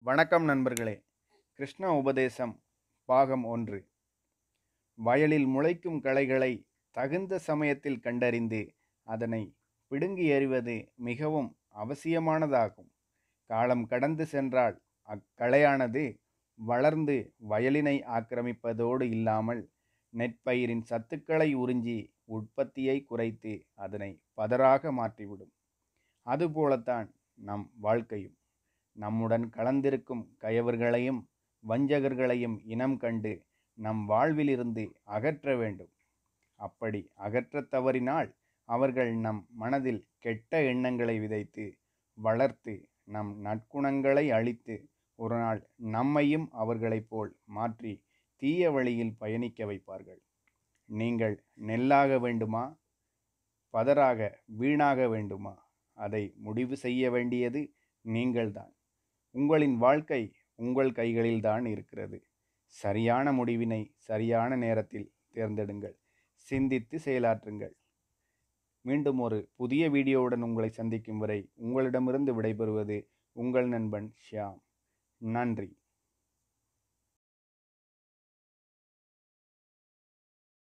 வணக்கம் நண்பர்களே கிருஷ்ண உபதேசம் பாகம் ஒன்று வயலில் முளைக்கும் களைகளை தகுந்த சமயத்தில் கண்டறிந்து அதனை பிடுங்கி எறிவது மிகவும் அவசியமானதாகும் காலம் கடந்து சென்றால் அக்களையானது வளர்ந்து வயலினை ஆக்கிரமிப்பதோடு இல்லாமல் நெற்பயிரின் சத்துக்களை உறிஞ்சி உற்பத்தியை குறைத்து அதனை பதராக மாற்றிவிடும் அதுபோலத்தான் நம் வாழ்க்கையும் நம்முடன் கலந்திருக்கும் கயவர்களையும் வஞ்சகர்களையும் இனம் கண்டு நம் வாழ்விலிருந்து அகற்ற வேண்டும் அப்படி அகற்றத் தவறினால் அவர்கள் நம் மனதில் கெட்ட எண்ணங்களை விதைத்து வளர்த்து நம் நற்குணங்களை அழித்து ஒரு நாள் நம்மையும் அவர்களைப் போல் மாற்றி தீய வழியில் பயணிக்க வைப்பார்கள் நீங்கள் நெல்லாக வேண்டுமா பதராக வீணாக வேண்டுமா அதை முடிவு செய்ய வேண்டியது நீங்கள்தான் உங்களின் வாழ்க்கை உங்கள் கைகளில்தான் இருக்கிறது சரியான முடிவினை சரியான நேரத்தில் தேர்ந்தெடுங்கள் சிந்தித்து செயலாற்றுங்கள் மீண்டும் ஒரு புதிய வீடியோவுடன் உங்களை சந்திக்கும் வரை உங்களிடமிருந்து விடைபெறுவது உங்கள் நண்பன் ஷியாம் நன்றி